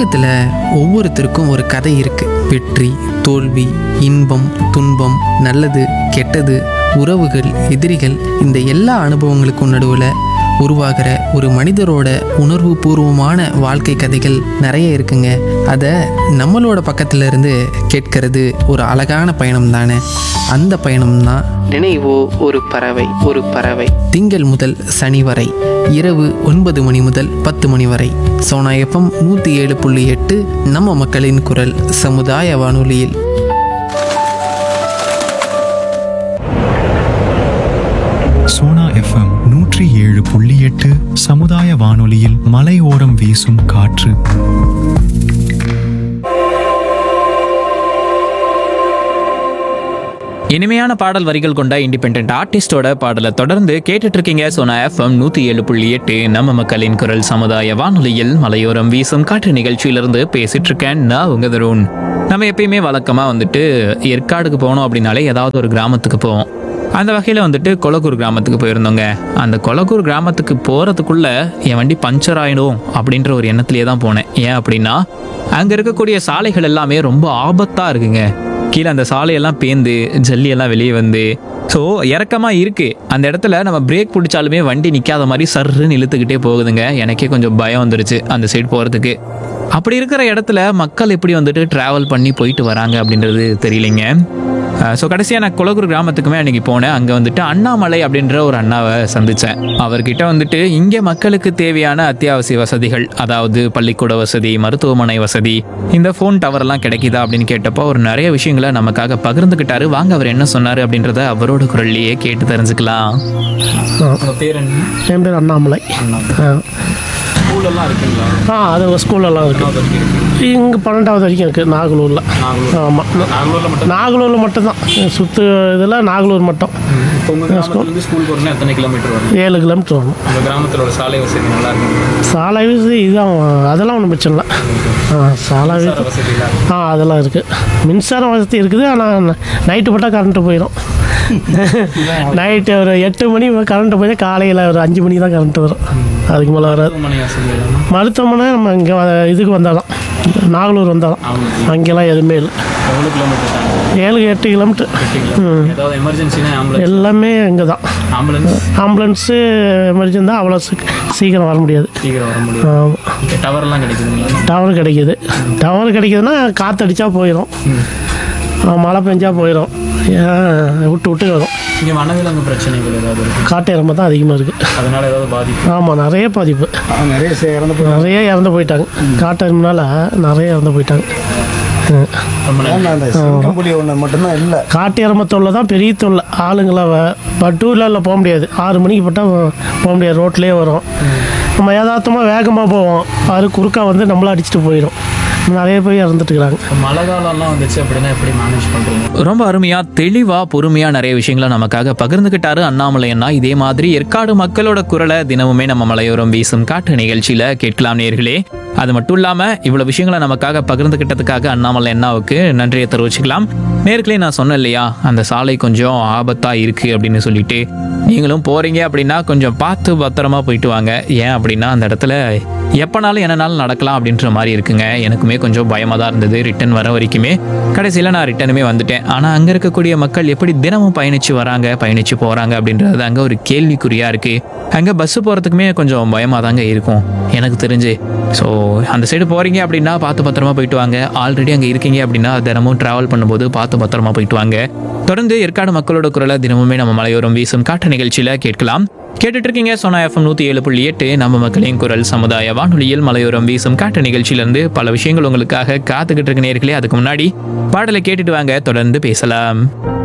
உலகத்தில் ஒவ்வொருத்தருக்கும் ஒரு கதை இருக்கு வெற்றி தோல்வி இன்பம் துன்பம் நல்லது கெட்டது உறவுகள் எதிரிகள் இந்த எல்லா அனுபவங்களுக்கும் நடுவில் உருவாகிற ஒரு மனிதரோட உணர்வு பூர்வமான வாழ்க்கை கதைகள் நிறைய இருக்குங்க அதை நம்மளோட பக்கத்துல இருந்து கேட்கறது ஒரு அழகான பயணம் தானே அந்த பயணம் தான் நினைவோ ஒரு பறவை ஒரு பறவை திங்கள் முதல் சனி வரை இரவு ஒன்பது மணி முதல் பத்து மணி வரை சோனா எஃப்எம் நூற்றி ஏழு புள்ளி எட்டு நம்ம மக்களின் குரல் சமுதாய வானொலியில் சோனா எஃப்எம் நூற்றி ஏழு புள்ளி எட்டு சமுதாய வானொலியில் மலையோரம் வீசும் காற்று இனிமையான பாடல் வரிகள் கொண்ட இண்டிபெண்ட் ஆர்டிஸ்டோட பாடலை தொடர்ந்து கேட்டுட்டு இருக்கீங்க சோனா எஃப்எம் நூத்தி ஏழு புள்ளி எட்டு நம்ம மக்களின் குரல் சமுதாய வானொலியில் மலையோரம் வீசும் காற்று நிகழ்ச்சியிலிருந்து பேசிட்டு இருக்கேன் நான் உங்க தருண் நம்ம எப்பயுமே வழக்கமா வந்துட்டு ஏற்காடுக்கு போனோம் அப்படின்னாலே ஏதாவது ஒரு கிராமத்துக்கு போவோம் அந்த வகையில் வந்துட்டு கொலக்கூர் கிராமத்துக்கு போயிருந்தோங்க அந்த கொலக்கூர் கிராமத்துக்கு போகிறதுக்குள்ள என் வண்டி பஞ்சர் ஆயிடும் அப்படின்ற ஒரு எண்ணத்திலேயே தான் போனேன் ஏன் அப்படின்னா அங்கே இருக்கக்கூடிய சாலைகள் எல்லாமே ரொம்ப ஆபத்தாக இருக்குங்க கீழே அந்த சாலையெல்லாம் பேந்து ஜல்லியெல்லாம் வெளியே வந்து ஸோ இறக்கமாக இருக்குது அந்த இடத்துல நம்ம பிரேக் பிடிச்சாலுமே வண்டி நிற்காத மாதிரி சர்ருன்னு இழுத்துக்கிட்டே போகுதுங்க எனக்கே கொஞ்சம் பயம் வந்துருச்சு அந்த சைடு போகிறதுக்கு அப்படி இருக்கிற இடத்துல மக்கள் எப்படி வந்துட்டு ட்ராவல் பண்ணி போயிட்டு வராங்க அப்படின்றது தெரியலைங்க ஸோ கடைசியாக நான் குலகுரு கிராமத்துக்குமே அன்றைக்கி போனேன் அங்கே வந்துட்டு அண்ணாமலை அப்படின்ற ஒரு அண்ணாவை சந்தித்தேன் அவர்கிட்ட வந்துட்டு இங்கே மக்களுக்கு தேவையான அத்தியாவசிய வசதிகள் அதாவது பள்ளிக்கூட வசதி மருத்துவமனை வசதி இந்த ஃபோன் டவர்லாம் கிடைக்குதா அப்படின்னு கேட்டப்போ அவர் நிறைய விஷயங்களை நமக்காக பகிர்ந்துக்கிட்டாரு வாங்க அவர் என்ன சொன்னார் அப்படின்றத அவரோட குரல்லையே கேட்டு தெரிஞ்சுக்கலாம் உங்கள் பேர் என்ன என் பேர் அண்ணாமலை ஆ. ஸ்கூலெல்லாம் இருக்குங்களா ஆ அது ஸ்கூலெல்லாம் இருக்குது இங்கே பன்னெண்டாவது வரைக்கும் இருக்குது நாகலூரில் ஆமாம் நாகூரில் மட்டும் நாகலூரில் மட்டும்தான் சுற்று இதில் நாகலூர் மட்டும் உங்கள் கிராமத்துலேருந்து ஸ்கூல் போகிறோன்னா எத்தனை கிலோமீட்டர் வரும் ஏழு கிலோமீட்டர் வரும் உங்கள் கிராமத்தில் ஒரு சாலை வசதி நல்லா இருக்கும் சாலை வசதி இதுதான் அதெல்லாம் ஒன்றும் பிரச்சனை இல்லை ஆ சாலை வசதி வசதிலாம் ஆ அதெல்லாம் இருக்குது மின்சார வசதி இருக்குது ஆனால் நைட்டு போட்டால் கரண்ட்டு போயிடும் நைட்டு ஒரு எட்டு மணி கரண்ட்டு போயிடும் காலையில் ஒரு அஞ்சு மணிக்கு தான் கரண்ட்டு வரும் அதுக்கு மேலே வராது மருத்துவமனை வசதி எல்லாம் மருத்துவமனை நம்ம இங்கே இதுக்கு வந்தாலும் நாகலூர் வந்தாலும் அங்கெல்லாம் எதுவுமே இல்லை எவ்வளோ கிலோமீட்டர் தாண்டி ஏழு எட்டு கிலோமீட்டர் ம் ஏதாவது எமர்ஜென்சினா ஆம்புலன்ஸ் எல்லாமே இங்கே தான் ஆம்புலன்ஸ் ஆம்புலன்ஸு எமர்ஜென்சி தான் அவ்வளோ சீக்- சீக்கிரம் வர முடியாது சீக்கிரம் வர முடியும் ஆமாம் டவர்லாம் கிடைக்குதுங்களா டவர் கிடைக்குது டவர் கிடைக்குதுன்னா காற்றடிச்சா போயிடும் மழை பெஞ்சா போயிடும் ஏன் விட்டு விட்டு வரும் இங்கே வனவிலங்கு பிரச்சனைகள் ஏதாவது இருக்கு காட்டு எறும்பு தான் அதிகமாக இருக்குது அதனால ஏதாவது பாதிப்பு ஆமாம் நிறைய பாதிப்பு நிறைய இறந்து நிறைய இறந்து போயிட்டாங்க காட்டு எறும்புனால நிறைய இறந்து போயிட்டாங்க ம். ரொம்ப நன்றி. அந்த சிங்கம்புலி ஒன்று மட்டும்தான் இல்லை காட்டு எறும்பு தொல்லை தான் பெரிய தொல்லை ஆளுங்களை இப்போ டூ வீலரில் போக முடியாது ஆறு மணிக்கு போட்டால் போக முடியாது ரோட்லேயே வரும் நம்ம யதார்த்தமாக வேகமாக போவோம் அது குறுக்கா வந்து நம்மள அடிச்சுட்டு போயிடும் நிறைய பேர் இறந்துட்டு இருக்கிறாங்க இப்ப மழை காலம்லாம் வந்துச்சு அப்படின்னா எப்படி மேனேஜ் பண்றீங்க ரொம்ப அருமையா தெளிவா பொறுமையா நிறைய விஷயங்களை நமக்காக பகிர்ந்துகிட்டாரு அண்ணாமலை அண்ணா இதே மாதிரி ஏற்காடு மக்களோட குரலை தினமுமே நம்ம மலையோரம் வீசும் காட்டு நிகழ்ச்சியில கேட்கலாம் நேர்களே அது மட்டும் இல்லாம இவ்வளவு விஷயங்களை நமக்காக பகிர்ந்துகிட்டதுக்காக அண்ணாமலை அண்ணாவுக்கு நன்றியை தெரிவிச்சுக்கலாம் நேர்களே நான் சொன்னேன் இல்லையா அந்த சாலை கொஞ்சம் ஆபத்தா இருக்கு அப்படின்னு சொல்லிட்டு நீங்களும் போறீங்க அப்படின்னா கொஞ்சம் பார்த்து பத்திரமா போயிட்டு வாங்க ஏன் அப்படின்னா அந்த இடத்துல எப்போனாலும் என்னனாலும் நடக்கலாம் அப்படின்ற மாதிரி இருக்குங்க எனக்குமே கொஞ்சம் பயமாக தான் இருந்தது ரிட்டன் வர வரைக்குமே கடைசியில் நான் ரிட்டனுமே வந்துட்டேன் ஆனால் அங்கே இருக்கக்கூடிய மக்கள் எப்படி தினமும் பயணித்து வராங்க பயணித்து போகிறாங்க அப்படின்றது அங்கே ஒரு கேள்விக்குறியாக இருக்குது அங்கே பஸ்ஸு போகிறதுக்குமே கொஞ்சம் பயமாக தாங்க இருக்கும் எனக்கு தெரிஞ்சு ஸோ அந்த சைடு போகிறீங்க அப்படின்னா பார்த்து பத்திரமா போயிட்டு வாங்க ஆல்ரெடி அங்கே இருக்கீங்க அப்படின்னா தினமும் ட்ராவல் பண்ணும்போது பார்த்து பத்திரமா போயிட்டு வாங்க தொடர்ந்து ஏற்காடு மக்களோட குரலை தினமுமே நம்ம மலையோரம் வீசும் காட்டு நிகழ்ச்சியில் கேட்கலாம் கேட்டுட்டு இருக்கீங்க சோனா எஃப்எம் நூற்றி ஏழு புள்ளி எட்டு நம்ம மக்களின் குரல் சமுதாய வானொலியில் மலையோரம் வீசும் காட்டு நிகழ்ச்சியிலேருந்து பல விஷயங்கள் உங்களுக்காக காத்துக்கிட்டு இருக்க நேர்களே அதுக்கு முன்னாடி பாடலை கேட்டுட்டு வாங்க தொடர்ந்து பேசலாம்